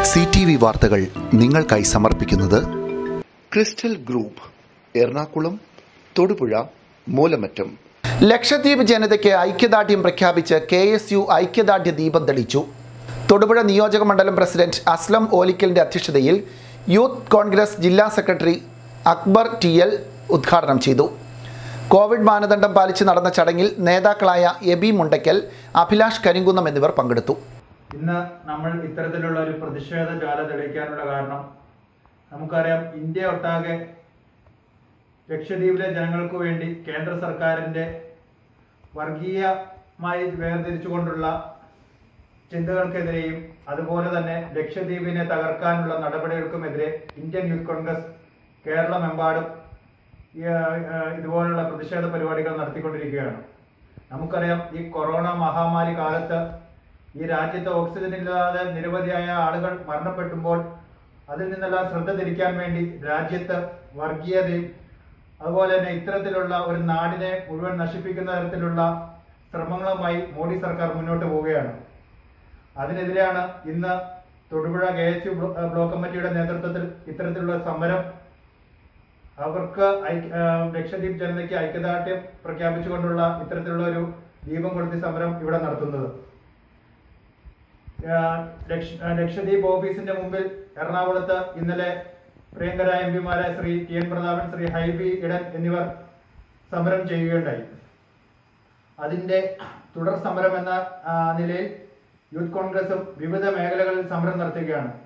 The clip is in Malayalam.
സി ടി വി വാർത്തകൾ നിങ്ങൾക്കായി സമർപ്പിക്കുന്നത് ക്രിസ്റ്റൽ ഗ്രൂപ്പ് എറണാകുളം തൊടുപുഴ മൂലമറ്റം ലക്ഷദ്വീപ് ജനതയ്ക്ക് ഐക്യദാർഢ്യം പ്രഖ്യാപിച്ച് കെ എസ് യു ഐക്യദാർഢ്യ ദീപം തെളിച്ചു തൊടുപുഴ നിയോജക മണ്ഡലം പ്രസിഡന്റ് അസ്ലം ഓലിക്കലിന്റെ അധ്യക്ഷതയിൽ യൂത്ത് കോൺഗ്രസ് ജില്ലാ സെക്രട്ടറി അക്ബർ ടി എൽ ഉദ്ഘാടനം ചെയ്തു കോവിഡ് മാനദണ്ഡം പാലിച്ച് നടന്ന ചടങ്ങിൽ നേതാക്കളായ എബി മുണ്ടയ്ക്കൽ അഭിലാഷ് കരിങ്കുന്നം എന്നിവർ പങ്കെടുത്തു ഇന്ന് നമ്മൾ ഇത്തരത്തിലുള്ള ഒരു പ്രതിഷേധ ജ്വാല തെളിയിക്കാനുള്ള കാരണം നമുക്കറിയാം ഇന്ത്യ ഒട്ടാകെ ലക്ഷദ്വീപിലെ ജനങ്ങൾക്ക് വേണ്ടി കേന്ദ്ര സർക്കാരിന്റെ വർഗീയമായി വേർതിരിച്ചുകൊണ്ടുള്ള ചിന്തകൾക്കെതിരെയും അതുപോലെ തന്നെ ലക്ഷദ്വീപിനെ തകർക്കാനുള്ള നടപടികൾക്കുമെതിരെ ഇന്ത്യൻ യൂത്ത് കോൺഗ്രസ് കേരളമെമ്പാടും ഈ, ആ, ആ, ഇതുപോലുള്ള പ്രതിഷേധ പരിപാടികൾ നടത്തിക്കൊണ്ടിരിക്കുകയാണ് നമുക്കറിയാം ഈ കൊറോണ മഹാമാരി കാലത്ത് ഈ രാജ്യത്ത് ഓക്സിജൻ ഇല്ലാതെ നിരവധിയായ ആളുകൾ മരണപ്പെട്ടുമ്പോൾ അതിൽ നിന്നെല്ലാം ശ്രദ്ധ തിരിക്കാൻ വേണ്ടി രാജ്യത്ത് വർഗീയതയും അതുപോലെ തന്നെ ഇത്തരത്തിലുള്ള ഒരു നാടിനെ മുഴുവൻ നശിപ്പിക്കുന്ന തരത്തിലുള്ള ശ്രമങ്ങളുമായി മോഡി സർക്കാർ മുന്നോട്ട് പോവുകയാണ് അതിനെതിരെയാണ് ഇന്ന് Thodupuzha K S U block കമ്മിറ്റിയുടെ നേതൃത്വത്തിൽ ഇത്തരത്തിലുള്ള സമരം അവർക്ക് ഐക്യ- ആ, ലക്ഷദ്വീപ് ജനതയ്ക്ക് ഐക്യദാർഢ്യം പ്രഖ്യാപിച്ചുകൊണ്ടുള്ള ഇത്തരത്തിലുള്ള ഒരു ദീപം കൊളുത്തി സമരം ഇവിടെ നടത്തുന്നത് ആ, ലക്ഷ- ആ, ലക്ഷദ്വീപ് ഓഫീസിന്റെ മുമ്പിൽ എറണാകുളത്ത് ഇന്നലെ പ്രിയങ്കരായ എം പിമാരായ ശ്രീ ടി എൻ പ്രതാപൻ ശ്രീ ഹൈബി ഇടൻ എന്നിവർ സമരം ചെയ്യുകയുണ്ടായി അതിന്റെ തുടർ സമരം എന്ന ആ, നിലയിൽ യൂത്ത് കോൺഗ്രസും വിവിധ മേഖലകളിൽ സമരം നടത്തുകയാണ്